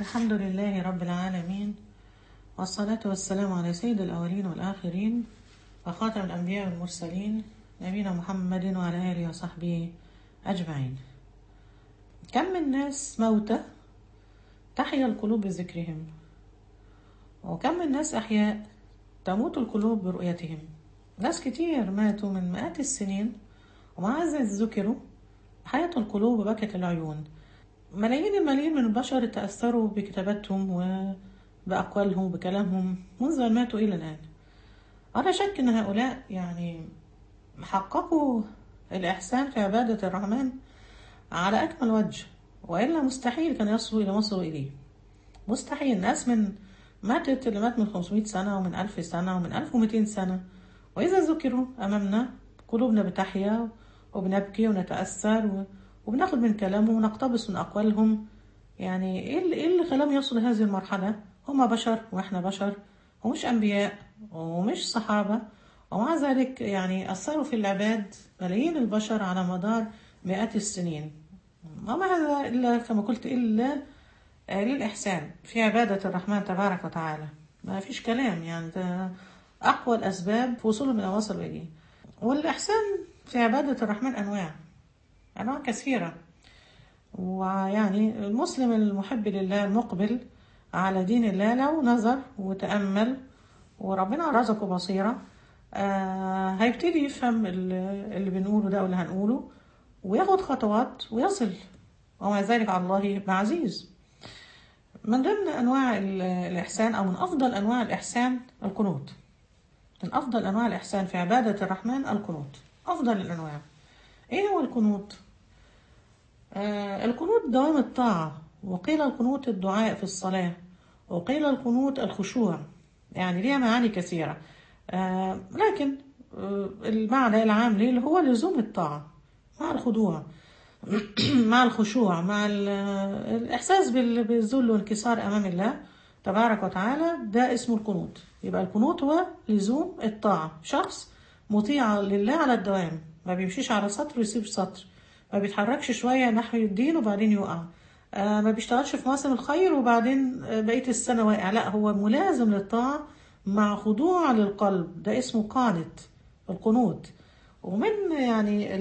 الحمد لله رب العالمين والصلاة والسلام على سيد الأولين والآخرين وخاتم الأنبياء والمرسلين نبينا محمد وعلى آله وصحبه أجمعين كم من ناس موتى تحيا القلوب بذكرهم وكم من ناس أحياء تموت القلوب برؤيتهم ناس كتير ماتوا من مئات السنين ومع ذلك ذكروا حياة القلوب وبكت العيون ملايين الملايين من البشر تأثروا بكتاباتهم وبأقوالهم وبكلامهم منذ أن ماتوا إلى الآن ولا شك أن هؤلاء يعني حققوا الإحسان في عبادة الرحمن على أكمل وجه وإلا مستحيل كان يصلوا إلى ما وصلوا إليه مستحيل ناس من ماتت اللي مات من 500 سنة ومن 1000 سنة ومن 1200 سنة وإذا ذكروا أمامنا قلوبنا بتحيا وبنبكي ونتأثر و... وبناخد من كلامهم ونقتبس من أقوالهم يعني إيه اللي, إيه اللي خلاهم يوصلوا لهذه المرحلة هما بشر وإحنا بشر ومش أنبياء ومش صحابة ومع ذلك يعني أثروا في العباد ملايين البشر على مدار مئات السنين وما هذا إلا كما قلت إلا للإحسان في عبادة الرحمن تبارك وتعالى ما فيش كلام يعني ده أقوى الأسباب في وصولهم إلى وصل إليه والإحسان في عبادة الرحمن أنواع أنواع كثيرة ويعني المسلم المحب لله المقبل على دين الله لو نظر وتأمل وربنا رزقه بصيرة آه هيبتدي يفهم اللي بنقوله ده واللي هنقوله وياخد خطوات ويصل ومع ذلك على الله بعزيز من ضمن أنواع الإحسان أو من أفضل أنواع الإحسان القنوت من أفضل أنواع الإحسان في عبادة الرحمن القنوت أفضل الأنواع إيه هو القنوت؟ آه القنوت دوام الطاعة وقيل القنوت الدعاء في الصلاة وقيل القنوت الخشوع يعني ليها معاني كثيرة آه لكن آه المعنى العام ليه هو لزوم الطاعة مع الخضوع مع الخشوع مع الإحساس بالذل والانكسار أمام الله تبارك وتعالى ده اسمه القنوت يبقى القنوت هو لزوم الطاعة شخص مطيع لله على الدوام ما بيمشيش على سطر ويسيب سطر ما بيتحركش شوية نحو الدين وبعدين يقع آه ما بيشتغلش في مواسم الخير وبعدين بقية السنة واقع لا هو ملازم للطاعة مع خضوع للقلب ده اسمه قانت القنوت ومن يعني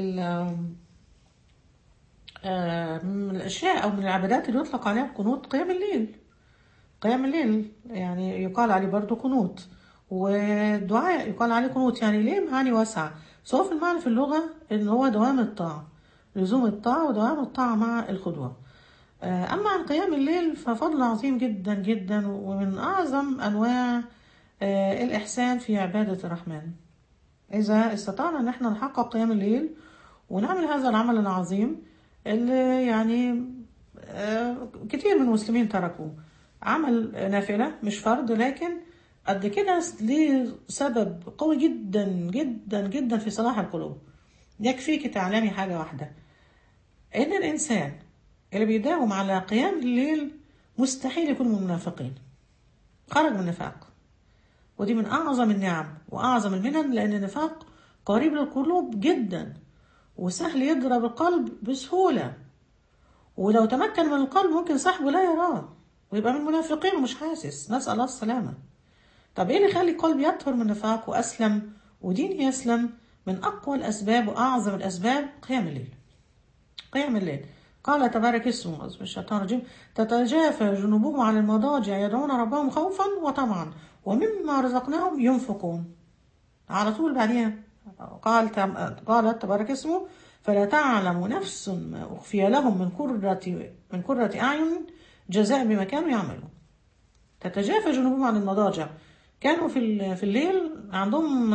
آه من الأشياء أو من العبادات اللي يطلق عليها القنوت قيام الليل قيام الليل يعني يقال عليه برضو قنوت والدعاء يقال عليه قنوت يعني ليه معاني واسعة سواء في المعنى في اللغة إن هو دوام الطاعة لزوم الطاعة ودوام الطاعة مع الخضوع أما عن قيام الليل ففضل عظيم جدا جدا ومن أعظم أنواع الإحسان في عبادة الرحمن إذا استطعنا أن احنا نحقق قيام الليل ونعمل هذا العمل العظيم اللي يعني كتير من المسلمين تركوه عمل نافلة مش فرض لكن قد كده ليه سبب قوي جدا جدا جدا في صلاح القلوب يكفيك تعلمي حاجة واحدة إن الإنسان اللي بيداوم على قيام الليل مستحيل يكون من المنافقين خرج من النفاق ودي من أعظم النعم وأعظم المنن لأن النفاق قريب للقلوب جدا وسهل يضرب القلب بسهولة ولو تمكن من القلب ممكن صاحبه لا يراه ويبقى من المنافقين ومش حاسس نسأل الله السلامة طب ايه اللي يخلي القلب يطهر من النفاق وأسلم ودين يسلم من أقوى الأسباب وأعظم الأسباب قيام الليل قيام الليل قال تبارك اسمه الشيطان الرجيم تتجافى جنوبهم عن المضاجع يدعون ربهم خوفا وطمعا ومما رزقناهم ينفقون على طول بعديها قال قالت تبارك اسمه فلا تعلم نفس ما أخفي لهم من كرة من كرة أعين جزاء بما كانوا يعملون تتجافى جنوبهم عن المضاجع كانوا في في الليل عندهم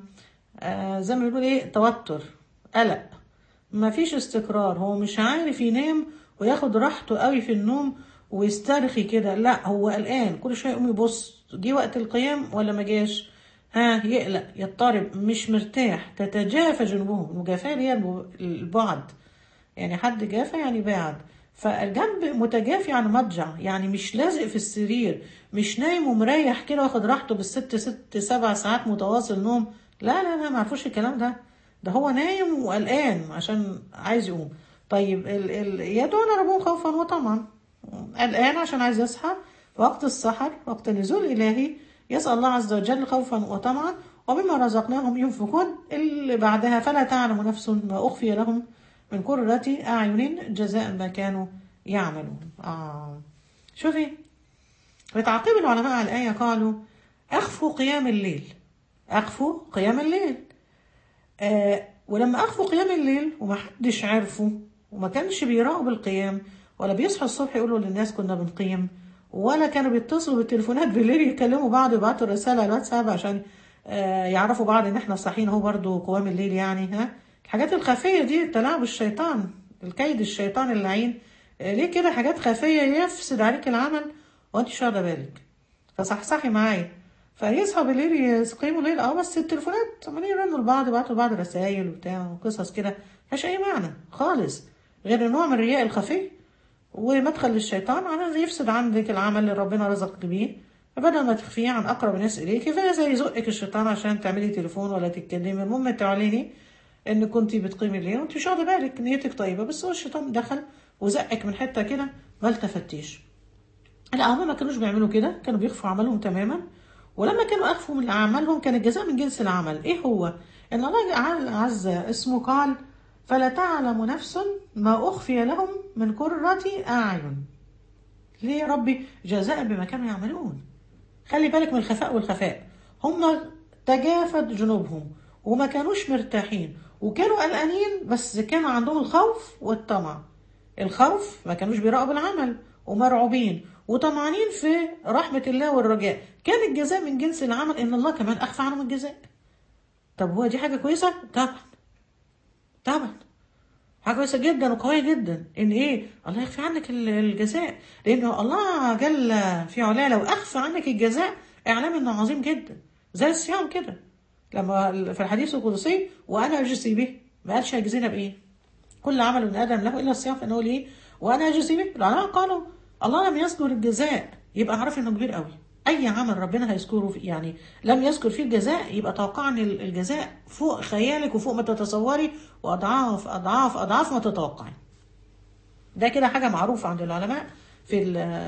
زي ما بيقولوا ايه توتر قلق ما فيش استقرار هو مش عارف ينام وياخد راحته قوي في النوم ويسترخي كده لا هو قلقان كل شويه يقوم يبص جه وقت القيام ولا ما جاش ها يقلق يضطرب مش مرتاح تتجافى جنوبهم المجافاه هي البعد يعني حد جافى يعني بعد فالجنب متجافي عن مضجع يعني مش لازق في السرير مش نايم ومريح كده واخد راحته بالست ست سبع ساعات متواصل نوم لا لا لا ما عرفوش الكلام ده ده هو نايم وقلقان عشان عايز يقوم طيب ال ال يدعون ربهم خوفا وطمعا الآن عشان عايز يصحى وقت السحر وقت النزول الإلهي يسأل الله عز وجل خوفا وطمعا وبما رزقناهم ينفقون اللي بعدها فلا تعلم نفس ما أخفي لهم من قرة أعين جزاء ما كانوا يعملون آه. شوفي بتعقيب العلماء على الآية قالوا أخفوا قيام الليل أخفوا قيام الليل آه ولما أخفوا قيام الليل ومحدش عرفه وما كانش بيراقبوا القيام ولا بيصحوا الصبح يقولوا للناس كنا بنقيم ولا كانوا بيتصلوا بالتليفونات بالليل يكلموا بعض يبعتوا رسالة على الواتساب عشان آه يعرفوا بعض ان احنا صاحيين اهو برضه قوام الليل يعني ها الحاجات الخفية دي تلاعب الشيطان الكيد الشيطان اللعين آه ليه كده حاجات خفية يفسد عليك العمل وانت مش واخدة بالك فصحصحي معايا فيصحى بالليل يقيموا الليل اه بس التليفونات عمالين يرنوا لبعض يبعتوا لبعض رسايل وبتاع وقصص كده ملهاش اي معنى خالص غير نوع من الرياء الخفي ومدخل للشيطان على يفسد عندك العمل اللي ربنا رزقك بيه فبدل ما تخفيه عن اقرب الناس اليك فزي يزقك الشيطان عشان تعملي تليفون ولا تتكلمي المهم تعلني ان كنتي بتقيمي الليل وانت مش واخده بالك نيتك طيبه بس هو الشيطان دخل وزقك من حته كده ما التفتيش لا هم ما كانوش بيعملوا كده كانوا بيخفوا عملهم تماما ولما كانوا اخفوا من اعمالهم كان الجزاء من جنس العمل ايه هو ان الله عز اسمه قال فلا تعلم نفس ما اخفي لهم من قرة اعين ليه يا ربي جزاء بما كانوا يعملون خلي بالك من الخفاء والخفاء هم تجافت جنوبهم وما كانوش مرتاحين وكانوا قلقانين بس كانوا عندهم الخوف والطمع الخوف ما كانوش بيراقبوا العمل ومرعوبين وطمعانين في رحمة الله والرجاء كان الجزاء من جنس العمل إن الله كمان أخفى عنهم الجزاء طب هو دي حاجة كويسة؟ طبعا طبعا حاجة كويسة جدا وقوية جدا إن إيه الله يخفي عنك الجزاء لأن الله جل في علاه لو أخفى عنك الجزاء إعلام إنه عظيم جدا زي الصيام كده لما في الحديث القدسي وأنا أجزي به ما قالش هيجزينا بإيه كل عمل من آدم له إلا الصيام فإنه ليه وأنا أجزي به العلماء قالوا الله لم يذكر الجزاء يبقى عارف انه كبير قوي اي عمل ربنا هيذكره في يعني لم يذكر فيه الجزاء يبقى توقع ان الجزاء فوق خيالك وفوق ما تتصوري واضعاف اضعاف اضعاف ما تتوقعي ده كده حاجه معروفه عند العلماء في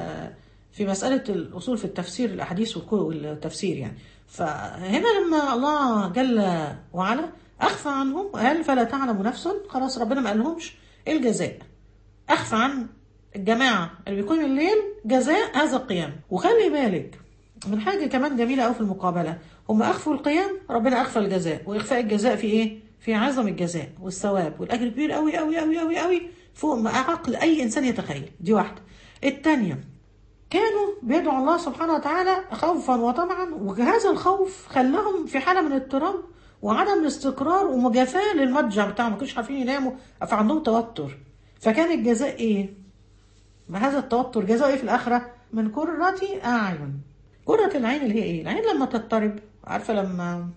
في مساله الاصول في التفسير الاحاديث والتفسير يعني فهنا لما الله جل وعلا اخفى عنهم قال فلا تعلم نفس خلاص ربنا ما قالهمش الجزاء اخفى عن الجماعة اللي بيقيم الليل جزاء هذا القيام وخلي بالك من حاجة كمان جميلة أوي في المقابلة هم أخفوا القيام ربنا أخفى الجزاء وإخفاء الجزاء في إيه؟ في عظم الجزاء والثواب والأجر كبير أوي أوي أوي أوي أوي فوق ما عقل أي إنسان يتخيل دي واحدة التانية كانوا بيدعوا الله سبحانه وتعالى خوفا وطمعا وهذا الخوف خلاهم في حالة من اضطراب وعدم الاستقرار ومجافاة للمضجع بتاعهم ما كانوش عارفين يناموا فعندهم توتر فكان الجزاء ايه؟ ما هذا التوتر جزاء ايه في الاخره من قرة اعين قرة العين اللي هي ايه العين لما تضطرب عارفه لما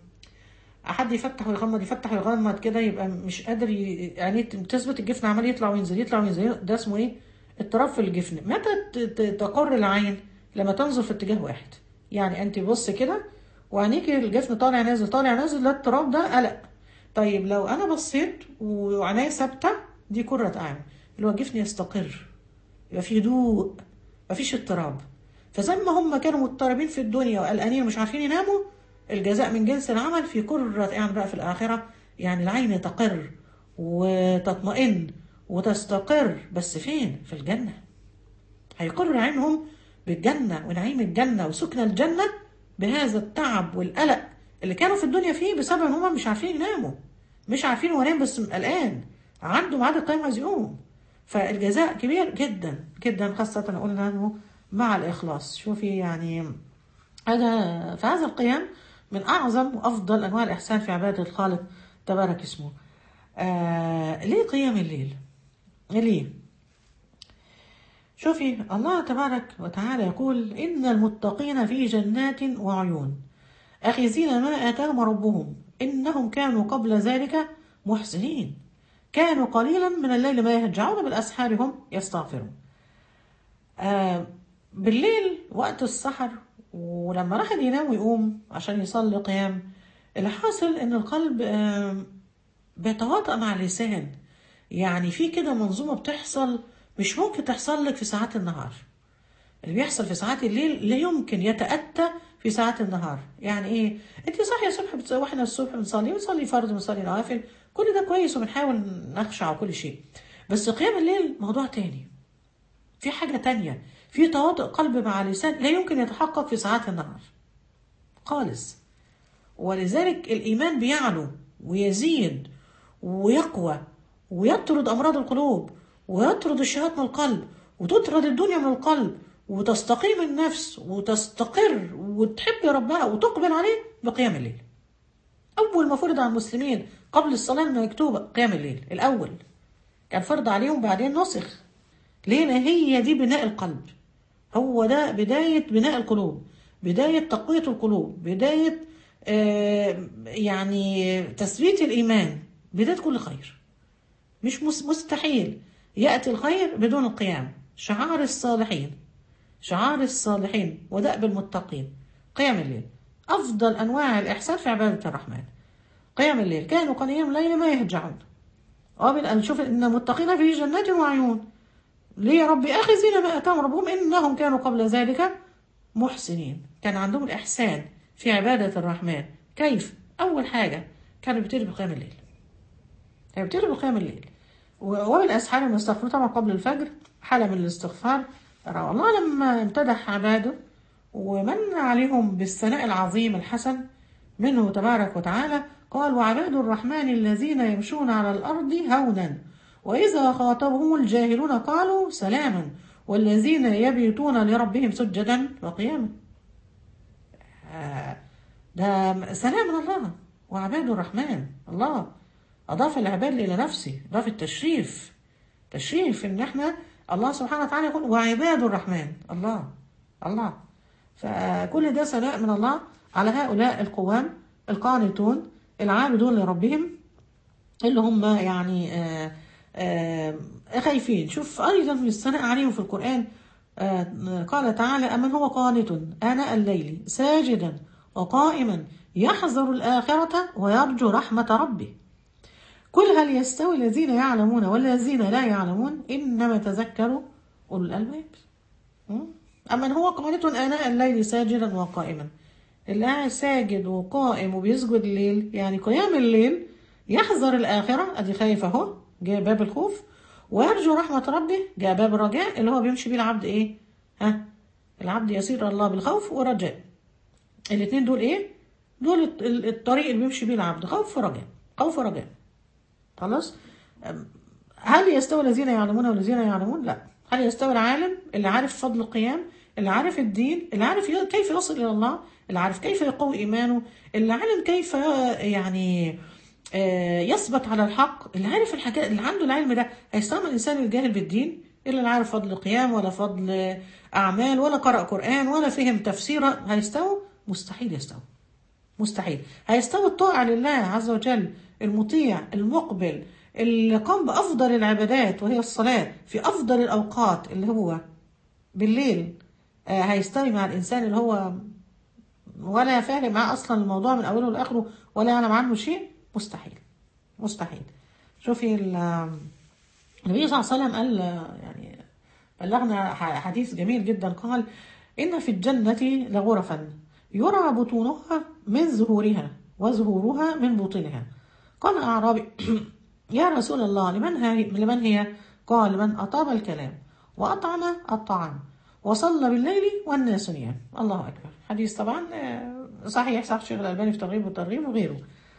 حد يفتح ويغمض يفتح ويغمض كده يبقى مش قادر ي... يعني تثبت الجفن عمال يطلع وينزل يطلع وينزل ده اسمه ايه اضطراب في الجفن متى تقر العين لما تنظر في اتجاه واحد يعني انت بص كده وعينيك الجفن طالع نازل طالع نازل ده اضطراب ده قلق طيب لو انا بصيت وعينيا ثابته دي قرة اعين اللي هو الجفن يستقر يبقى في هدوء مفيش اضطراب فزي ما هم كانوا مضطربين في الدنيا وقلقانين ومش عارفين يناموا الجزاء من جنس العمل في قرة يعني بقى في الآخرة يعني العين تقر وتطمئن وتستقر بس فين في الجنة هيقر عينهم بالجنة ونعيم الجنة وسكن الجنة بهذا التعب والقلق اللي كانوا في الدنيا فيه بسبب ان هم مش عارفين يناموا مش عارفين هو ينام بس قلقان عنده ميعاد القيام عايز يقوم فالجزاء كبير جدا جدا خاصة قلنا انه مع الإخلاص شوفي يعني هذا فهذا القيام من أعظم وأفضل أنواع الإحسان في عبادة الخالق تبارك اسمه آه ليه قيام الليل ليه شوفي الله تبارك وتعالى يقول إن المتقين في جنات وعيون أخذين ما آتاهم ربهم إنهم كانوا قبل ذلك محسنين كانوا قليلا من الليل ما يهجعون بالأسحار هم يستغفرون آه بالليل وقت السحر ولما الواحد ينام ويقوم عشان يصلي قيام اللي حاصل ان القلب آه بيتواطأ مع اللسان يعني في كده منظومة بتحصل مش ممكن تحصل لك في ساعات النهار اللي بيحصل في ساعات الليل لا يمكن يتأتى في ساعات النهار يعني ايه انت صاحيه الصبح بت... واحنا الصبح بنصلي بنصلي فرض بنصلي نوافل كل ده كويس وبنحاول نخشع وكل شيء بس قيام الليل موضوع تاني في حاجة تانية في تواطؤ قلب مع لسان لا يمكن يتحقق في ساعات النهار خالص ولذلك الإيمان بيعلو ويزيد ويقوى ويطرد أمراض القلوب ويطرد الشهوات من القلب وتطرد الدنيا من القلب وتستقيم النفس وتستقر وتحب ربها وتقبل عليه بقيام الليل أول ما فرض على المسلمين قبل الصلاة المكتوبة قيام الليل الأول كان فرض عليهم بعدين نسخ ليه لأن هي دي بناء القلب هو ده بداية بناء القلوب بداية تقوية القلوب بداية آه يعني تثبيت الإيمان بداية كل خير مش مستحيل يأتي الخير بدون القيام شعار الصالحين شعار الصالحين ودأب المتقين قيام الليل أفضل أنواع الإحسان في عبادة الرحمن قيام الليل كانوا قليلا الليل ما يهجعون ومن أن نشوف إن المتقين في جنات وعيون ليه يا ربي آخذين ما أتاهم ربهم إنهم كانوا قبل ذلك محسنين كان عندهم الإحسان في عبادة الرحمن كيف؟ أول حاجة كانوا بيبتدوا بقيام الليل كانوا بيبتدوا بقيام الليل وبالأسحار المستغفر طبعا قبل الفجر حالة من الاستغفار الله لما امتدح عباده ومن عليهم بالثناء العظيم الحسن منه تبارك وتعالى قال وعباد الرحمن الذين يمشون على الأرض هونا وإذا خاطبهم الجاهلون قالوا سلاما والذين يبيتون لربهم سجدا وقياما ده سلام من الله وعباد الرحمن الله أضاف العباد إلى نفسه أضاف التشريف تشريف إن إحنا الله سبحانه وتعالى يقول وعباد الرحمن الله الله فكل ده ثناء من الله على هؤلاء القوام القانتون العابدون لربهم اللي هم يعني آآ آآ خايفين شوف أيضا من الثناء عليهم في القرآن قال تعالى أمن هو قانت آناء الليل ساجدا وقائما يحذر الآخرة ويرجو رحمة ربه قل هل يستوي الذين يعلمون والذين لا يعلمون إنما تذكروا أولو الألباب أمن هو قانت آناء الليل ساجدا وقائما اللي قاعد ساجد وقائم وبيسجد الليل يعني قيام الليل يحذر الآخرة أدي خايف أهو جاء باب الخوف ويرجو رحمة ربه جاء باب الرجاء اللي هو بيمشي بيه العبد إيه؟ ها؟ العبد يسير الله بالخوف ورجاء الاتنين دول إيه؟ دول الطريق اللي بيمشي بيه العبد خوف ورجاء خوف ورجاء خلاص؟ هل يستوي الذين يعلمون والذين يعلمون؟ لا هل يستوي العالم اللي عارف فضل القيام اللي عارف الدين اللي عارف كيف يصل إلى الله اللي عارف كيف يقوي إيمانه اللي عالم كيف يعني يثبت على الحق اللي عارف الحاجات اللي عنده العلم ده هيستعمل الإنسان الجاهل بالدين إلا اللي عارف فضل قيام ولا فضل أعمال ولا قرأ قرآن ولا فهم تفسيره هيستوى مستحيل يستوى مستحيل هيستوي الطائع لله عز وجل المطيع المقبل اللي قام بأفضل العبادات وهي الصلاة في أفضل الأوقات اللي هو بالليل هيستوي مع الإنسان اللي هو ولا فارق معاه أصلا الموضوع من أوله لآخره ولا يعلم عنه شيء مستحيل مستحيل شوفي النبي صلى الله عليه وسلم قال يعني بلغنا حديث جميل جدا قال إن في الجنة لغرفا يرى بطونها من ظهورها وظهورها من بطونها قال أعرابي يا رسول الله لمن هي لمن هي قال من أطاب الكلام وأطعم الطعام وصلى بالليل والناس نيام الله أكبر حديث طبعا صحيح صح شيخ الألباني في ترغيب والترغيب وغيره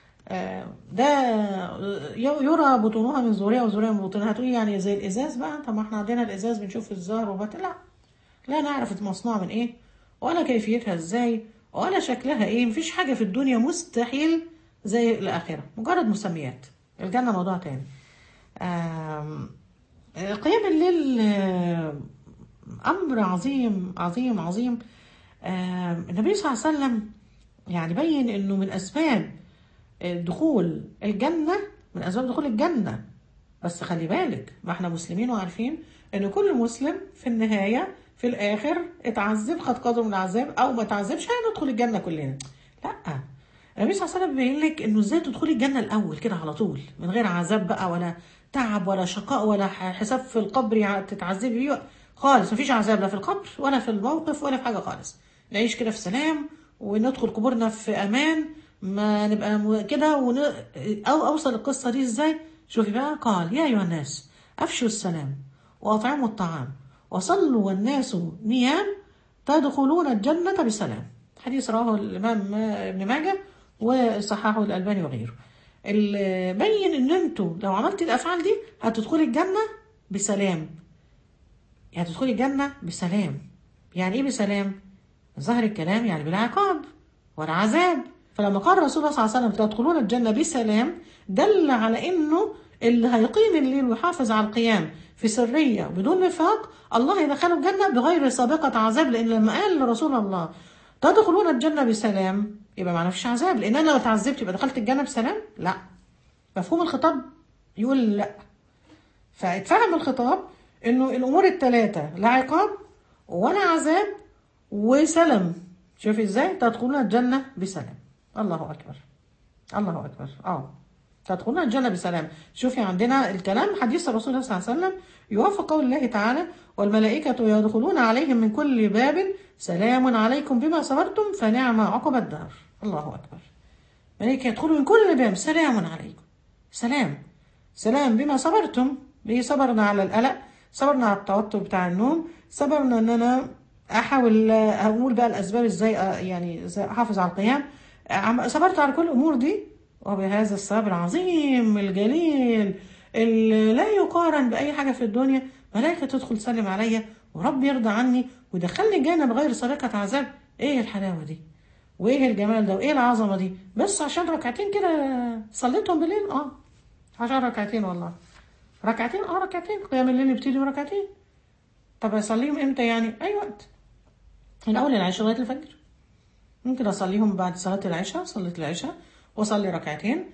ده يرى بطونها من ظهورها وظهورها من بطونها هتقولي يعني زي الإزاز بقى طب ما احنا عندنا الإزاز بنشوف الزهر وبات لا لا نعرف مصنوع من إيه ولا كيفيتها إزاي ولا شكلها إيه مفيش حاجة في الدنيا مستحيل زي الآخرة مجرد مسميات الجنة موضوع تاني قيام الليل أمر عظيم عظيم عظيم النبي صلى الله عليه وسلم يعني بين أنه من أسباب دخول الجنة من أسباب دخول الجنة بس خلي بالك ما احنا مسلمين وعارفين أن كل مسلم في النهاية في الآخر اتعذب خد قدر من العذاب أو ما تعذبش هندخل الجنة كلنا لا النبي صلى الله عليه وسلم بيقول لك انه ازاي تدخلي الجنه الاول كده على طول من غير عذاب بقى ولا تعب ولا شقاء ولا ح- حساب في القبر يع- تتعذبي فيه خالص مفيش عذاب لا في القبر ولا في الموقف ولا في حاجه خالص نعيش كده في سلام وندخل قبورنا في امان ما نبقى م- كده ون... او اوصل القصه دي ازاي شوفي بقى قال يا ايها الناس افشوا السلام واطعموا الطعام وصلوا والناس نيام تدخلون الجنه بسلام حديث رواه الامام ابن ماجه وصححه الالباني وغيره ال- بين ان انتوا لو عملت الافعال دي هتدخلي الجنه بسلام يعني هتدخلي الجنه بسلام يعني ايه بسلام ظاهر الكلام يعني بلا عقاب ولا عذاب فلما قال رسول الله صلى الله عليه وسلم تدخلون الجنه بسلام دل على انه اللي هيقيم الليل ويحافظ على القيام في سريه بدون نفاق الله يدخله الجنه بغير سابقه عذاب لان لما قال لرسول الله تدخلون الجنه بسلام يبقى ما فيش عذاب لان انا لو اتعذبت يبقى دخلت الجنه بسلام لا مفهوم الخطاب يقول لا فاتفهم الخطاب انه الامور الثلاثه لا عقاب ولا عذاب وسلام شوفي ازاي تدخلون الجنه بسلام الله اكبر الله اكبر اه تدخلون الجنه بسلام شوفي عندنا الكلام حديث الرسول صلى الله عليه وسلم يوافق قول الله تعالى والملائكه يدخلون عليهم من كل باب سلام عليكم بما صبرتم فنعم عقب الدار الله اكبر ملائكه يدخلوا من كل باب سلام عليكم سلام سلام بما صبرتم بيه صبرنا على القلق صبرنا على التوتر بتاع النوم صبرنا ان انا احاول آه، اقول بقى الاسباب ازاي آه، يعني ازاي احافظ على القيام آه، عم- صبرت على كل الامور دي وبهذا الصبر العظيم الجليل اللي لا يقارن باي حاجه في الدنيا ملائكه تدخل تسلم عليا ورب يرضى عني ويدخلني الجنه بغير سابقه عذاب ايه الحلاوه دي وايه الجمال ده وايه العظمه دي بس عشان ركعتين كده صليتهم بالليل اه عشان ركعتين والله ركعتين اه ركعتين قيام الليل يبتدي بركعتين طب اصليهم امتى يعني اي وقت من اول العشاء لغايه الفجر ممكن اصليهم بعد صلاه العشاء صليت العشاء واصلي ركعتين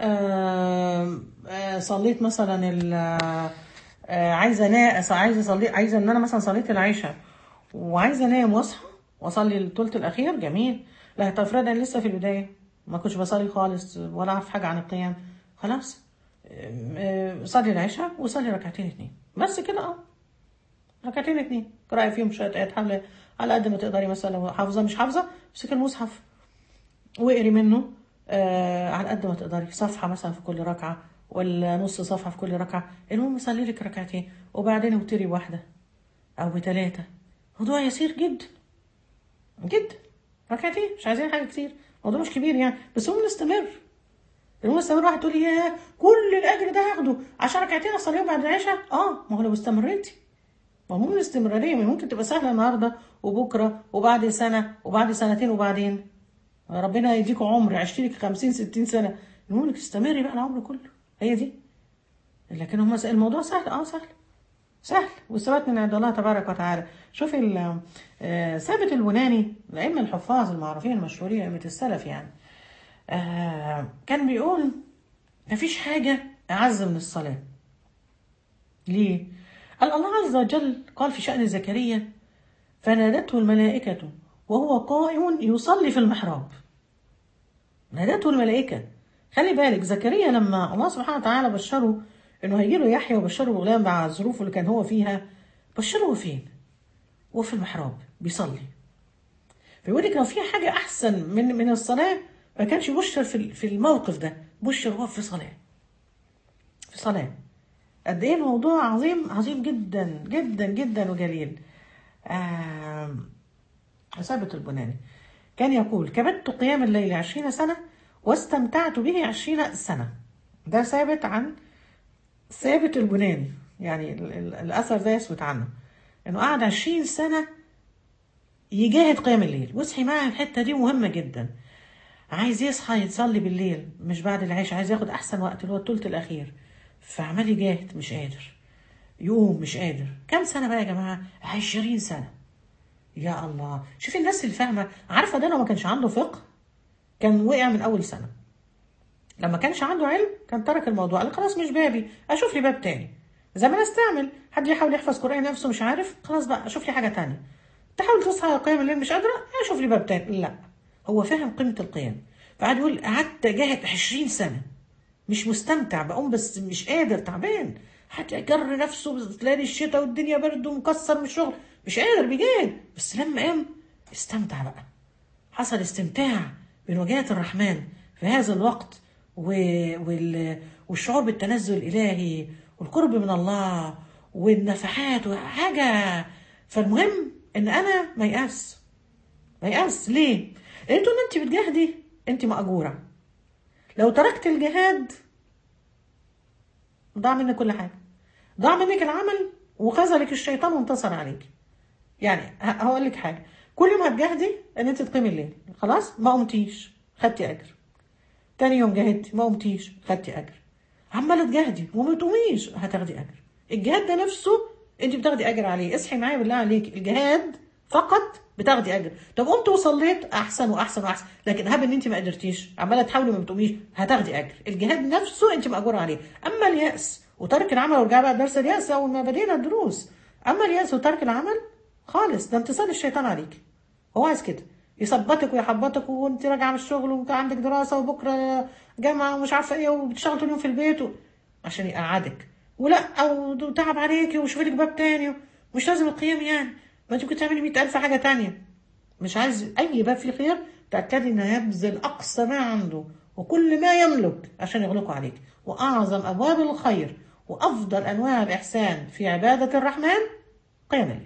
آم، آه، صليت مثلا ال آه، عايزه انا عايزه اصلي عايزه ان انا مثلا صليت العشاء وعايزه انام واصحى واصلي الثلث الاخير جميل لا طب افرض انا لسه في البدايه ما كنتش بصلي خالص ولا اعرف حاجه عن القيام خلاص آم، آه، صلي العشاء وصلي ركعتين اتنين بس كده اه ركعتين اتنين قرأي فيهم شوية آيات حملة على قد ما تقدري مثلا لو حافظة مش حافظة امسكي المصحف واقري منه آه على قد ما تقدري صفحة مثلا في كل ركعة ولا نص صفحة في كل ركعة المهم صلي لك ركعتين وبعدين اوتري بواحدة أو بثلاثة موضوع يسير جدا جدا ركعتين مش عايزين حاجة كتير موضوع مش كبير يعني بس المهم نستمر المهم نستمر واحد تقول لي يا كل الأجر ده هاخده عشان ركعتين أصليهم بعد العشاء اه ما هو لو استمريتي مضمون الاستمرارية ما ممكن تبقى سهلة النهاردة وبكرة وبعد سنة وبعد سنتين وبعدين ربنا يديكوا عمر عشتي لك 50 60 سنة المهم انك تستمري بقى العمر كله هي دي لكن هم الموضوع سهل اه سهل سهل والثبات من عند الله تبارك وتعالى شوفي ال- آه، ثابت البناني الأئمة الحفاظ المعروفين المشهورين أئمة السلف يعني آه، كان بيقول مفيش حاجة أعز من الصلاة ليه؟ قال الله عز وجل قال في شأن زكريا فنادته الملائكة وهو قائم يصلي في المحراب نادته الملائكة خلي بالك زكريا لما الله سبحانه وتعالى بشره انه هيجي له يحيى وبشره غلام مع الظروف اللي كان هو فيها بشره فين؟ وفي المحراب بيصلي فيقول لك لو في حاجة أحسن من من الصلاة ما كانش بشر في في الموقف ده بشر هو في صلاة في صلاة قد ايه الموضوع عظيم عظيم جدا جدا جدا وجليل آم، ثابت البناني كان يقول كبدت قيام الليل عشرين سنة واستمتعت به عشرين سنة ده ثابت عن ثابت البناني يعني ال- ال- الأثر ده يثبت عنه إنه قعد عشرين سنة يجاهد قيام الليل واصحي معي الحتة دي مهمة جدا عايز يصحى يصلي بالليل مش بعد العشاء عايز ياخد أحسن وقت اللي هو التلت الأخير فعمال يجاهد مش قادر يقوم مش قادر كم سنة بقى يا جماعة عشرين سنة يا الله شوفي الناس اللي فاهمة عارفة ده لو ما كانش عنده فقه كان وقع من أول سنة لما كانش عنده علم كان ترك الموضوع قال خلاص مش بابي اشوف لي باب تاني زي ما استعمل حد يحاول يحفظ قرآن نفسه مش عارف خلاص بقى اشوف لي حاجة تانية تحاول تصحى على قيام الليل مش قادرة اشوف لي باب تاني لا هو فاهم قيمة القيام فقعد يقول قعدت اجاهد 20 سنة مش مستمتع بقوم بس مش قادر تعبان هتجر نفسه تلاقي الشتاء والدنيا برد ومكسر من الشغل مش قادر بيجاد بس لما قام استمتع بقى حصل استمتاع بمواجهة الرحمن في هذا الوقت و... وال... والشعور بالتنزل الإلهي والقرب من الله والنفحات وحاجة فالمهم إن أنا ما يأس ما يأس ليه؟ لأن طول ما أنت بتجاهدي أنت مأجورة لو تركت الجهاد ضاع منك كل حاجة ضاع منك العمل وخذلك الشيطان وانتصر عليك يعني ه- هقول لك حاجة كل يوم هتجاهدي ان انت تقيمي الليل خلاص ما قمتيش خدتي اجر تاني يوم جاهدتي ما قمتيش خدتي اجر عماله تجاهدي وما تقوميش هتاخدي اجر الجهاد ده نفسه انت بتاخدي اجر عليه اصحي معايا بالله عليك الجهاد فقط بتاخدي اجر طب قمت وصليت احسن واحسن واحسن لكن هب ان انت ما قدرتيش عماله تحاولي ما بتقوميش هتاخدي اجر الجهاد نفسه انت ماجوره عليه اما الياس وترك العمل ورجع بقى درس الياس اول ما بدينا الدروس اما الياس وترك العمل خالص ده انتصار الشيطان عليك هو عايز كده يثبتك ويحبطك وانت راجعه من الشغل وكان عندك دراسه وبكره جامعه ومش عارفه ايه وبتشتغل طول اليوم في البيت و... عشان يقعدك ولا او تعب عليكي وشوف لك باب تاني مش لازم القيام يعني ما انت ممكن تعملي 100000 حاجه تانية مش عايز اي باب فيه خير تاكدي انه يبذل اقصى ما عنده وكل ما يملك عشان يغلقوا عليك واعظم ابواب الخير وافضل انواع الاحسان في عباده الرحمن قيام الليل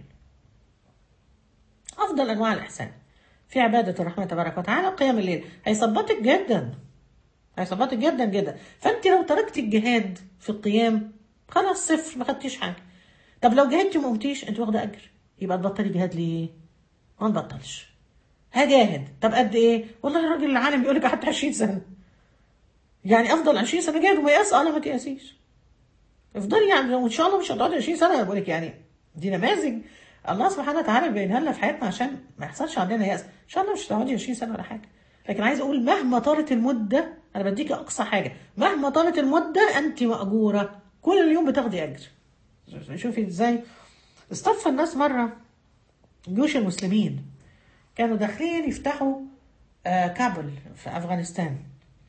افضل انواع الاحسان في عباده الرحمن تبارك وتعالى قيام الليل هيثبتك جدا هيثبتك جدا جدا فانت لو تركت الجهاد في القيام خلاص صفر ما خدتيش حاجه طب لو جهدتي وما قمتيش انت واخده اجر يبقى تبطلي جهاد ليه؟ ما نبطلش هجاهد طب قد ايه؟ والله الراجل العالم بيقول لك حتى 20 سنه يعني افضل 20 سنه جاهد وما يأس اه لا ما تيأسيش افضلي يعني وان شاء الله مش هتقعدي 20 سنه انا بقول لك يعني دي نماذج الله سبحانه وتعالى بينها لنا في حياتنا عشان ما يحصلش عندنا يأس ان شاء الله مش هتقعدي 20 سنه ولا حاجه لكن عايز اقول مهما طالت المده انا بديكي اقصى حاجه مهما طالت المده انت ماجوره كل يوم بتاخدي اجر شوفي ازاي اصطف الناس مره جيوش المسلمين كانوا داخلين يفتحوا آه، كابل في افغانستان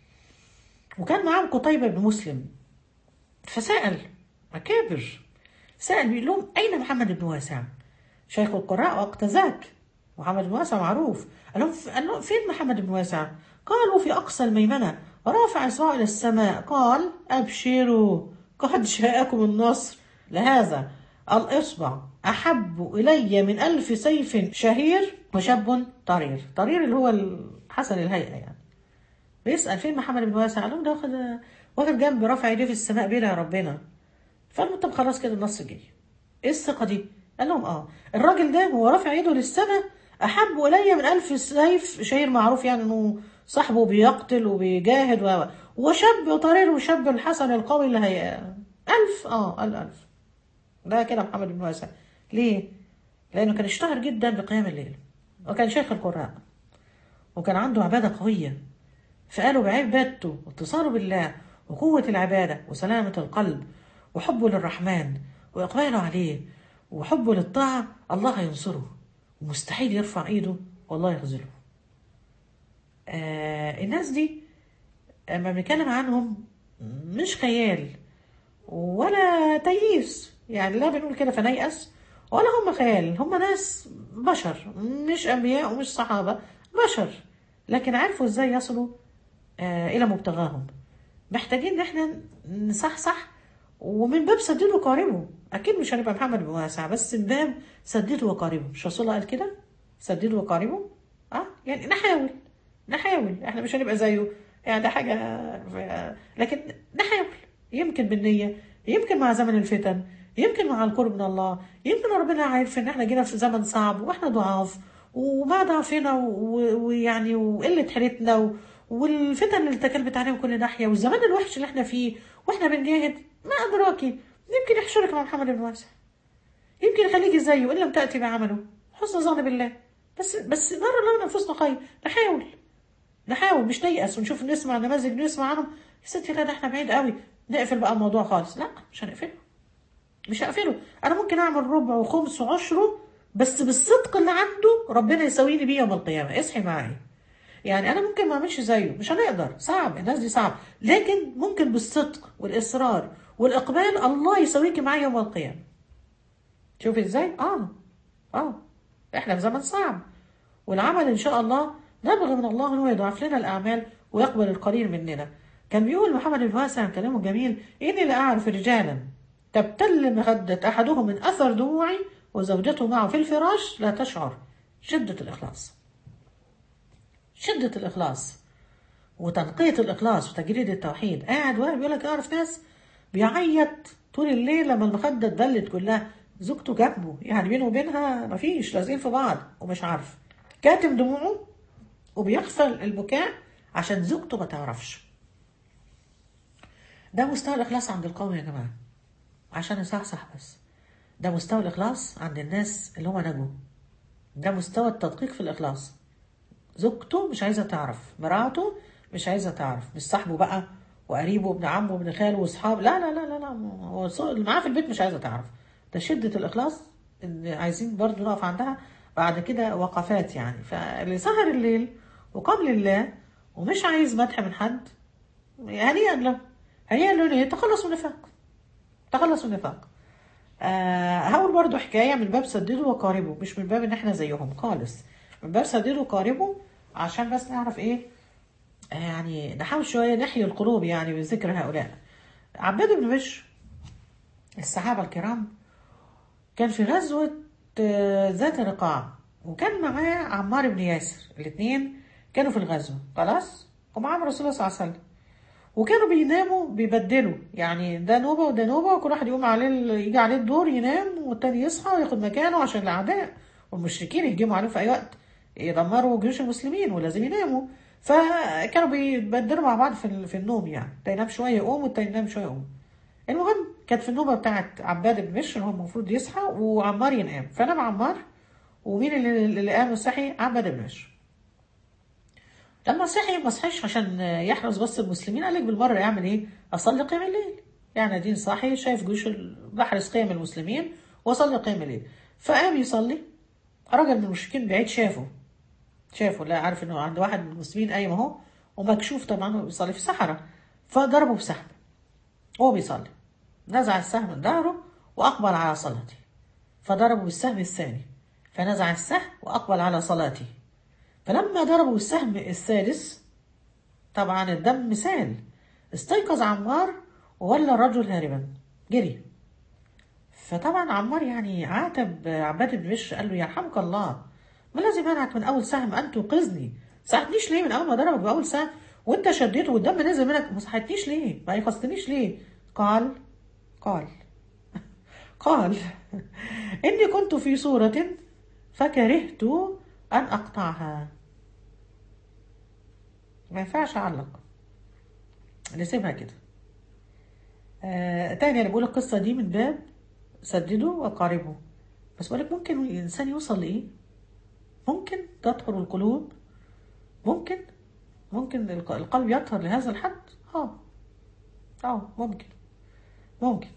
وكان معاهم قتيبة بن مسلم فسأل أكابر سأل بيقول لهم أين محمد بن واسع؟ شيخ القراء وقت ذاك محمد بن واسع معروف قال لهم قال لهم فين محمد بن واسع؟ قالوا في أقصى الميمنة رافع إصبعه إلى السماء قال أبشروا قد جاءكم النصر لهذا الإصبع أحب إلي من ألف سيف شهير وشاب طرير طرير اللي هو حسن الهيئة يعني بيسأل فين محمد بن واسع قال لهم ده واخد واخد جنب رافع ايديه في السماء بيدعي ربنا فقال لهم طب خلاص كده النص جاي ايه الثقة دي؟ قال لهم اه الراجل ده هو رافع ايده للسماء أحب إلي من ألف سيف شهير معروف يعني إنه صاحبه بيقتل وبيجاهد و وشاب طرير وشاب الحسن القوي اللي هي ألف اه قال ألف ده كده محمد بن واسع ليه؟ لأنه كان اشتهر جدا بقيام الليل وكان شيخ القراء وكان عنده عبادة قوية فقالوا بعبادته واتصاله بالله وقوة العبادة وسلامة القلب وحبه للرحمن وإقباله عليه وحبه للطاعة الله هينصره ومستحيل يرفع إيده والله يخذله آه الناس دي لما بنتكلم عنهم مش خيال ولا تييس يعني لا بنقول كده فنيأس ولا هم خيال هم ناس بشر مش أنبياء ومش صحابة بشر لكن عرفوا ازاي يصلوا آه إلى مبتغاهم محتاجين إن احنا نصحصح ومن باب سددوا وقاربوا أكيد مش هنبقى محمد بن واسع بس من باب سددوا وقاربوا مش رسول الله قال كده سددوا وقاربوا اه يعني نحاول نحاول احنا مش هنبقى زيه يعني ده حاجة لكن نحاول يمكن بالنية يمكن مع زمن الفتن يمكن مع القرب من الله يمكن ربنا عارف ان احنا جينا في زمن صعب واحنا ضعاف وما ضعفنا ويعني وقلة حيلتنا و... والفتن اللي تكلمت عليها من كل ناحية والزمان الوحش اللي احنا فيه واحنا بنجاهد ما أدراكي يمكن يحشرك مع محمد بن واسع يمكن يخليكي زيه إن لم تأتي بعمله حسن ظن بالله بس بس نرى لنا أنفسنا خير نحاول نحاول مش نيأس ونشوف نسمع نماذج نسمع عنهم يا ستي لا ده احنا بعيد قوي نقفل بقى الموضوع خالص لا مش هنقفله مش هقفله انا ممكن اعمل ربع وخمس وعشره بس بالصدق اللي عنده ربنا يساويني بيه يوم القيامه اصحي معايا يعني انا ممكن ما اعملش زيه مش هنقدر صعب الناس دي صعب لكن ممكن بالصدق والاصرار والاقبال الله يسويكي معاه يوم القيامه شوفي ازاي اه اه احنا في زمن صعب والعمل ان شاء الله نبغي من الله انه يضاعف لنا الاعمال ويقبل القليل مننا كان بيقول محمد بن واسع كلامه جميل اني لاعرف رجالا تبتل مخدة احدهم من اثر دموعي وزوجته معه في الفراش لا تشعر شدة الاخلاص شدة الاخلاص وتنقية الاخلاص وتجريد التوحيد قاعد واحد بيقول لك اعرف ناس بيعيط طول الليل لما المخدة اتبلت كلها زوجته جنبه يعني بينه وبينها مفيش لازقين في بعض ومش عارف كاتم دموعه وبيغفل البكاء عشان زوجته ما تعرفش ده مستوى الإخلاص عند القوم يا جماعة عشان يصحصح بس ده مستوى الإخلاص عند الناس اللي هم نجوا ده مستوى التدقيق في الإخلاص زوجته مش عايزة تعرف مراته مش عايزة تعرف مش صاحبه بقى وقريبه وابن عمه وابن خاله واصحابه لا لا لا لا لا هو اللي معاه في البيت مش عايزة تعرف ده شدة الإخلاص اللي عايزين برضو نقف عندها بعد كده وقفات يعني فاللي سهر الليل وقام لله ومش عايز مدح من حد هنيئا له هنيئا له ليه تخلص من النفاق تخلص من النفاق آه هقول برضو حكاية من باب سددوا وقاربوا مش من باب ان احنا زيهم خالص من باب سددوا وقاربوا عشان بس نعرف ايه آه يعني نحاول شوية نحيي القلوب يعني بذكر هؤلاء عباد بن بشر الصحابة الكرام كان في غزوة ذات رقاع وكان معاه عمار بن ياسر الاثنين كانوا في الغزوة خلاص ومعاهم رسول الله صلى الله عليه وسلم وكانوا بيناموا بيبدلوا يعني ده نوبة وده نوبة وكل واحد يقوم عليه يجي عليه الدور ينام والتاني يصحى وياخد مكانه عشان الأعداء والمشركين يهجموا عليهم في أي وقت يدمروا جيوش المسلمين ولازم يناموا فكانوا بيبدلوا مع بعض في في النوم يعني ده ينام شوية يقوم والتاني ينام شوية يقوم المهم كانت في النوبة بتاعت عباد بن بشر هو المفروض يصحى وعمار ينام فنام عمار ومين اللي, اللي قام صحي عباد بن بشر لما صحي ما صحيش عشان يحرس بس المسلمين قال لك بالمرة يعمل ايه اصلي قيام الليل يعني دين صاحي شايف جيوش بحرس قيام المسلمين واصلي قيام الليل فقام يصلي راجل من المشركين بعيد شافه شافه لا عارف انه عند واحد من المسلمين قايم اهو ومكشوف طبعا هو بيصلي في الصحراء فضربه بسهم وهو بيصلي نزع السهم من ظهره وأقبل على صلاته فضربه بالسهم الثاني فنزع السهم وأقبل على صلاته فلما ضربه بالسهم الثالث طبعا الدم سال استيقظ عمار وولى الرجل هاربا جري فطبعا عمار يعني عاتب عباد بن بشر قال له يرحمك الله ما الذي منعك من اول سهم ان توقظني ساعدنيش ليه من اول ما ضربك باول سهم وانت شديته والدم نزل منك ما صحتنيش ليه ما يقصتنيش ليه قال قال قال إني كنت في صورة فكرهت أن أقطعها ما ينفعش أعلق نسيبها كده آه تاني أنا بقول القصة دي من باب سددوا وقاربوا بس بقولك ممكن الإنسان يوصل لإيه ممكن تطهر القلوب ممكن ممكن القلب يطهر لهذا الحد اه اه ممكن ممكن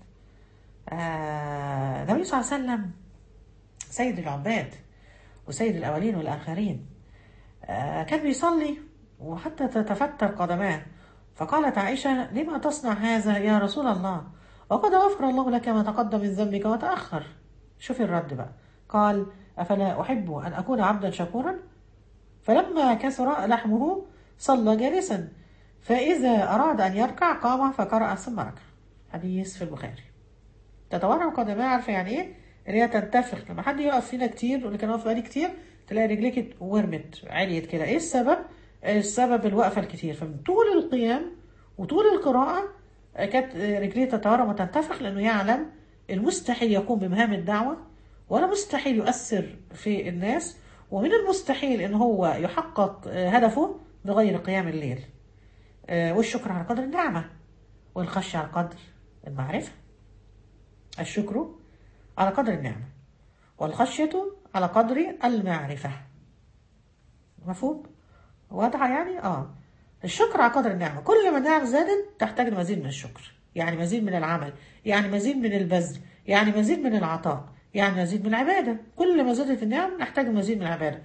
آه النبي صلى الله عليه وسلم سيد العباد وسيد الأولين والآخرين آه كان بيصلي وحتى تتفتر قدماه فقالت عائشة لما تصنع هذا يا رسول الله وقد غفر الله لك ما تقدم من ذنبك وتأخر شوفي الرد بقى قال أفلا أحب أن أكون عبدا شكورا فلما كسر لحمه صلى جالسا فإذا أراد أن يركع قام فقرأ ثم ركع حديث في البخاري تتورم قدماه عارفة يعني إيه؟ إن هي تنتفخ لما حد يقف فينا كتير يقول لك أنا واقف بقالي كتير تلاقي رجليك ورمت عليت كده إيه السبب؟ السبب الوقفة الكتير فمن طول القيام وطول القراءة كانت رجليه تتورم وتنتفخ لأنه يعلم المستحيل يقوم بمهام الدعوة ولا مستحيل يؤثر في الناس ومن المستحيل ان هو يحقق هدفه بغير قيام الليل والشكر على قدر النعمة والخشية على قدر المعرفة الشكر على قدر النعمة والخشية على قدر المعرفة مفهوم؟ واضحة يعني؟ اه الشكر على قدر النعمة كل ما النعم زادت تحتاج مزيد من الشكر يعني مزيد من العمل يعني مزيد من البذل يعني مزيد من العطاء يعني مزيد من العبادة كل ما زادت النعم نحتاج مزيد من العبادة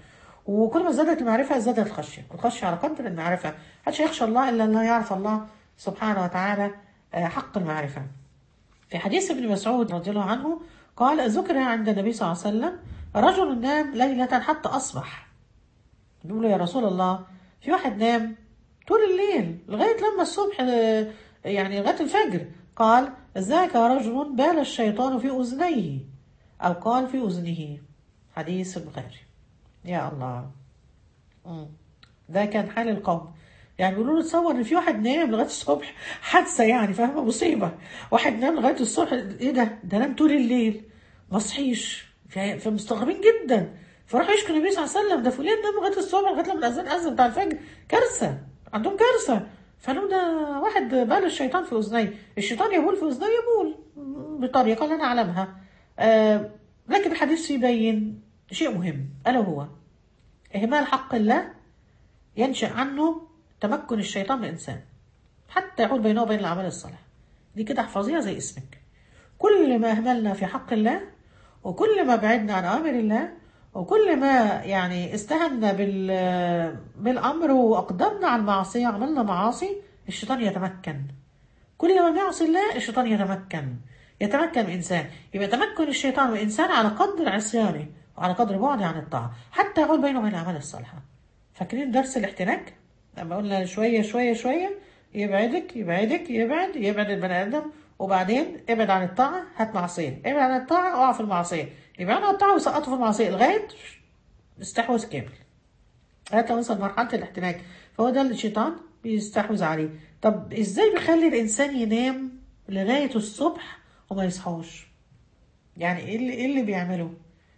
وكل ما زادت المعرفة زادت الخشية الخشية على قدر المعرفة محدش يخشى الله إلا أنه يعرف الله سبحانه وتعالى آه، حق المعرفة في حديث ابن مسعود رضي الله عنه قال ذكر عند النبي صلى الله عليه وسلم رجل نام ليلة حتى أصبح بيقول له يا رسول الله في واحد نام طول الليل لغاية لما الصبح آه، يعني لغاية الفجر قال ذاك رجل بال الشيطان في أذنيه أو قال في أذنه حديث البخاري يا الله مم. ده كان حال القوم يعني بيقولوا له تصور ان في واحد نام لغايه الصبح حادثه يعني فاهمه مصيبه واحد نام لغايه الصبح ايه ده ده نام طول الليل ما صحيش ف- فمستغربين جدا فراحوا يشكوا النبي صلى الله عليه وسلم ده فلان نام لغايه الصبح لغايه لما الاذان اذن بتاع الفجر كارثه عندهم كارثه فقالوا ده واحد بال الشيطان في اذنيه الشيطان يبول في اذنيه يبول بطريقه لا نعلمها آه لكن الحديث يبين شيء مهم الا وهو اهمال حق الله ينشأ عنه تمكن الشيطان من الإنسان حتى يحول بينه وبين الأعمال الصالحة دي كده احفظيها زي اسمك كل ما أهملنا في حق الله وكل ما بعدنا عن أوامر الله وكل ما يعني استهنا بال بالأمر وأقدمنا على المعصية عملنا معاصي الشيطان يتمكن كل ما بيعصي الله الشيطان يتمكن يتمكن من إنسان يبقى تمكن الشيطان من إنسان على قدر عصيانه وعلى قدر بعده عن الطاعة حتى يحول بينه وبين الأعمال الصالحة فاكرين درس الاحتراك لما قلنا شوية شوية شوية يبعدك يبعدك يبعد يبعد البني آدم وبعدين ابعد عن الطاعة هات معصية ابعد عن الطاعة اقع في المعصية يبعد عن الطاعة ويسقطه في المعصية لغاية استحوذ كامل لغاية لما وصل مرحلة الاحتراك فهو ده اللي الشيطان بيستحوذ عليه طب ازاي بيخلي الإنسان ينام لغاية الصبح وما يصحوش يعني ايه اللي, إيه اللي بيعمله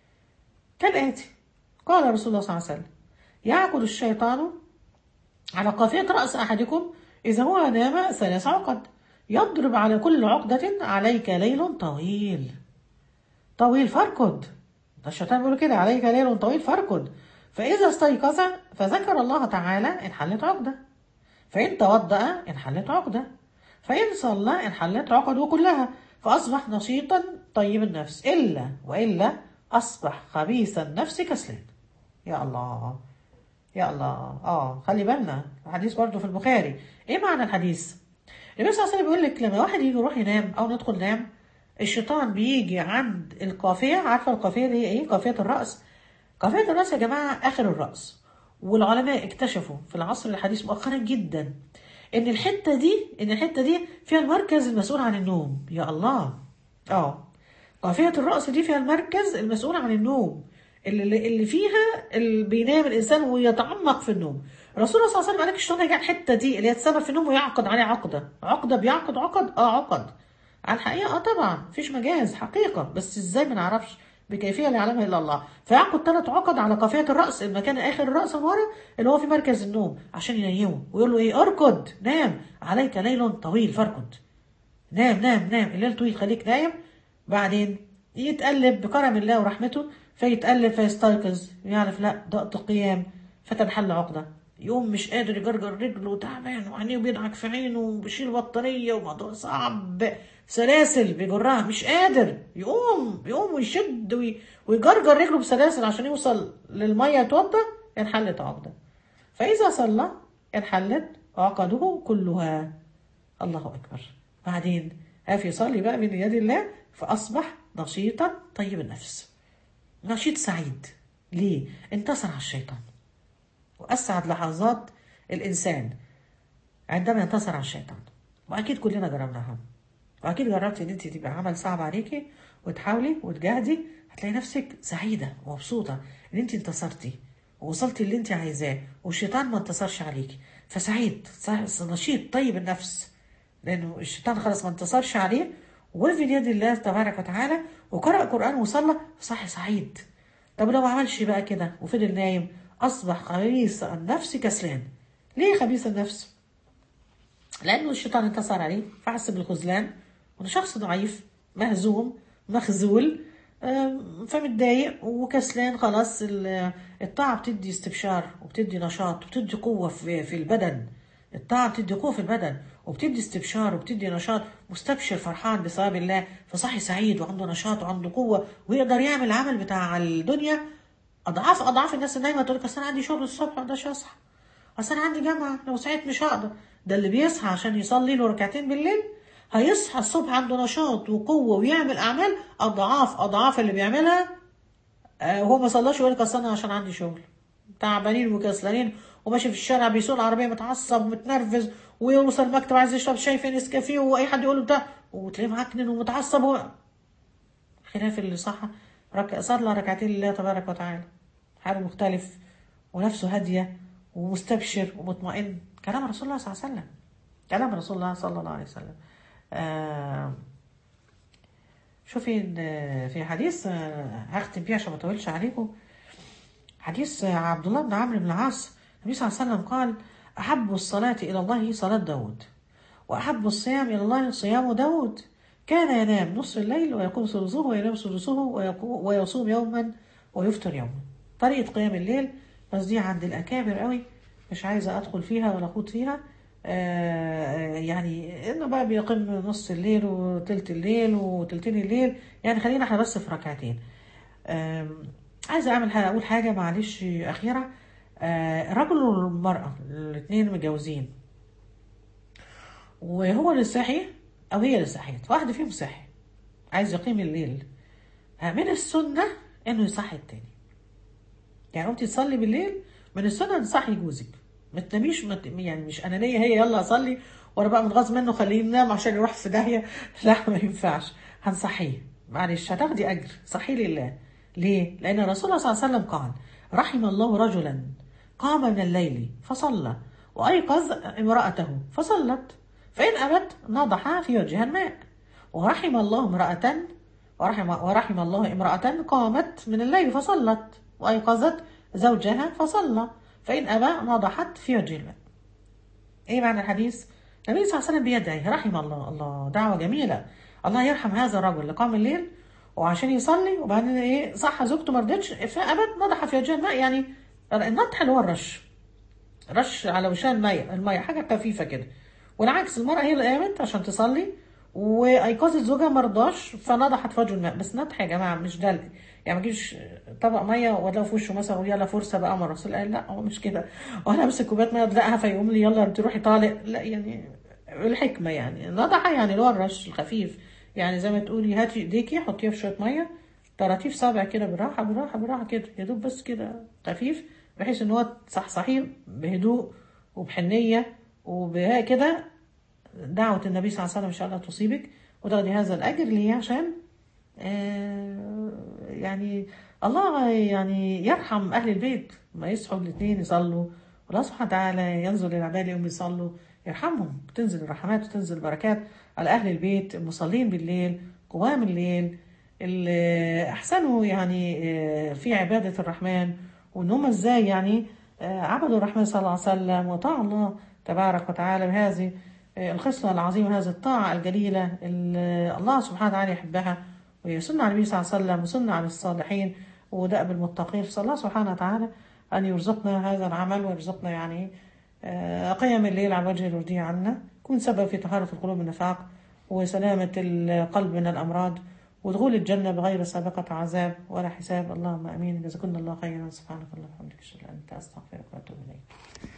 كالآتي قال رسول الله صلى الله عليه وسلم يعقد الشيطان على قافية رأس أحدكم إذا هو نام ثلاث عقد يضرب على كل عقدة عليك ليل طويل طويل فاركد ده الشيطان بيقول كده عليك ليل طويل فاركد فإذا استيقظ فذكر الله تعالى انحلت عقدة فإن توضأ انحلت عقدة فإن صلى انحلت عقده كلها فأصبح نشيطا طيب النفس إلا وإلا أصبح خبيث النفس كسلان يا الله يا الله اه خلي بالنا الحديث برضو في البخاري ايه معنى الحديث النبي صلى الله عليه وسلم بيقول لك لما واحد يجي يروح ينام او ندخل نام الشيطان بيجي عند القافيه عارفه القافيه دي ايه قافيه الراس قافيه الراس يا جماعه اخر الراس والعلماء اكتشفوا في العصر الحديث مؤخرا جدا ان الحته دي ان الحته دي فيها المركز المسؤول عن النوم يا الله اه قافيه الراس دي فيها المركز المسؤول عن النوم اللي اللي فيها اللي بينام الانسان ويتعمق في النوم الرسول صلى الله عليه وسلم قال لك الشيطان هيجي على الحته دي اللي هي السبب في النوم ويعقد عليه عقده عقده بيعقد عقد اه عقد على الحقيقه اه طبعا مفيش مجاز حقيقه بس ازاي ما نعرفش بكيفيه لا يعلمها الا الله فيعقد ثلاث عقد على قافيه الراس المكان اخر الراس من ورا اللي هو في مركز النوم عشان ينيمه ويقول له ايه اركض نام عليك ليل طويل فاركض نام نام نام الليل طويل خليك نايم بعدين يتقلب بكرم الله ورحمته فيتقلب فيستيقظ يعرف لا ضغط قيام فتنحل عقدة يقوم مش قادر يجرجر رجله تعبان وعينيه بيضحك في عينه وبيشيل بطارية وموضوع صعب سلاسل بيجرها مش قادر يقوم يقوم ويشد وي- ويجرجر رجله بسلاسل عشان يوصل للمية يتوضى انحلت عقدة فإذا صلى انحلت عقده كلها الله أكبر بعدين قاف يصلي بقى من يد الله فأصبح نشيطا طيب النفس نشيط سعيد ليه؟ انتصر على الشيطان وأسعد لحظات الإنسان عندما ينتصر على الشيطان وأكيد كلنا جربناها وأكيد جربتي إن أنت تبقى عمل صعب عليكي وتحاولي وتجاهدي هتلاقي نفسك سعيدة ومبسوطة إن أنت انتصرتي ووصلتي اللي أنت عايزاه والشيطان ما انتصرش عليكي فسعيد سع- نشيط طيب النفس لأنه الشيطان خلاص ما انتصرش عليه وقف في يد الله تبارك وتعالى وقرأ قرآن وصلى صح سعيد طب لو ما عملش بقى كده وفضل نايم أصبح خبيث النفس كسلان ليه خبيث النفس؟ لأنه الشيطان انتصر عليه فحس بالخذلان وأنه شخص ضعيف مهزوم مخذول آم، فمتضايق وكسلان خلاص ال- الطاعة بتدي استبشار وبتدي نشاط وبتدي قوة في في البدن الطاعة بتدي قوة في البدن وبتدي استبشار وبتدي نشاط مستبشر فرحان بثواب الله فصحي سعيد وعنده نشاط وعنده قوة ويقدر يعمل العمل بتاع الدنيا اضعاف اضعاف الناس النايمه تقول لك اصل انا عندي شغل الصبح ما اقدرش اصحى اصل انا عندي جامعه لو صحيت مش هقدر ده اللي بيصحى عشان يصلي له ركعتين بالليل هيصحى الصبح عنده نشاط وقوه ويعمل اعمال اضعاف اضعاف اللي بيعملها آه، وهو ما صلاش ويقول لك اصل انا عشان عندي شغل تعبانين وكسلانين وماشي في الشارع بيسوق العربيه متعصب ومتنرفز ويوصل المكتب عايز يشرب شاي في نسكافيه واي حد يقول له بتاع وتلاقيه معكنن ومتعصب و... خلاف اللي صح رك... صلى ركعتين لله تبارك وتعالى حاله مختلف ونفسه هاديه ومستبشر ومطمئن كلام رسول الله صلى الله عليه وسلم كلام رسول الله صلى الله عليه وسلم آه شوفي إن في حديث آه، هختم بيه عشان ما اطولش عليكم حديث آه، عبد الله بن عمرو بن العاص النبي صلى الله عليه وسلم قال أحب الصلاة إلى الله صلاة داود وأحب الصيام إلى الله صيام داود كان ينام نصف الليل ويقوم ثلثه وينام ثلثه ويقو- ويصوم يوما ويفطر يوما طريقة قيام الليل بس دي عند الأكابر قوي مش عايزة أدخل فيها ولا أخوض فيها آه يعني إنه بقى بيقيم نص الليل وتلت الليل وتلتين الليل يعني خلينا احنا بس في ركعتين آم، عايزة أعمل حاجة أقول حاجة معلش أخيرة آه، الرجل والمرأة الاتنين متجوزين وهو اللي صحي أو هي اللي صحيت واحد فيهم صحي عايز يقيم الليل آه، من السنة إنه يصحي التاني يعني قمتي تصلي بالليل من السنة تصحي جوزك ما تناميش ما ت- يعني مش أنانية هي يلا أصلي وأنا بقى متغاظ منه خليه ينام عشان يروح في داهية لا ما ينفعش هنصحيه معلش هتاخدي أجر صحي لله ليه؟ لأن الرسول صلى الله عليه وسلم قال رحم الله رجلا قام من الليل فصلى وأيقظ امرأته فصلت فإن أبت نضح في وجهها الماء ورحم الله امرأة ورحم, ورحم الله امرأة قامت من الليل فصلت وأيقظت زوجها فصلى فإن أبى نضحت في وجه الماء ايه معنى الحديث؟ النبي صلى الله عليه وسلم بيدعي رحم الله الله دعوة جميلة الله يرحم هذا الرجل اللي قام الليل وعشان يصلي وبعدين ايه صح زوجته ما رضتش فأبت نضح في وجه الماء يعني النضح اللي هو الرش رش على وشها المية المية حاجة خفيفة كده والعكس المرأة هي اللي قامت عشان تصلي وأيقظت زوجها ما رضاش فنضحت في وجه الماء بس نضح يا جماعة مش دلق يعني ما تجيش طبق مية وادلقه في وشه مثلا ويلا فرصة بقى ما الرسول قال لا هو مش كده وانا امسك كوباية مية ادلقها فيقوم لي يلا تروحي طالق لا يعني الحكمة يعني نضح يعني اللي هو الرش الخفيف يعني زي ما تقولي هاتي ايديكي حطيها في شوية مية طراطيف صابع كده بالراحة بالراحة بالراحة كده يا دوب بس كده خفيف بحيث ان هو تصحصحيه بهدوء وبحنية وبها كده دعوة النبي صلى الله عليه وسلم إن شاء الله تصيبك وتاخدي هذا الأجر ليه عشان آه يعني الله يعني يرحم أهل البيت ما يصحوا الاثنين يصلوا والله سبحانه وتعالى ينزل للعباد يوم يصلوا يرحمهم تنزل الرحمات وتنزل البركات على أهل البيت المصلين بالليل قوام الليل اللي أحسنوا يعني آه، في عبادة الرحمن وإن هم إزاي يعني آه، عبدوا الرحمن صلى الله عليه وسلم وطاعوا الله تبارك وتعالى بهذه آه، الخصلة العظيمة هذه الطاعة الجليلة اللي الله سبحانه وتعالى يحبها وهي سنة على النبي صلى الله عليه وسلم وسنة على الصالحين ودأب المتقين فصلى الله سبحانه وتعالى أن يرزقنا هذا العمل ويرزقنا يعني آه، قيام الليل على وجه الرضي عنا يكون سبب في طهارة القلوب من النفاق وسلامة القلب من الأمراض ودخول الجنة بغير سابقة عذاب ولا حساب اللهم امين جزاكم الله خيرا سبحانك اللهم وبحمدك اشهد ان لا اله الا انت استغفرك واتوب اليك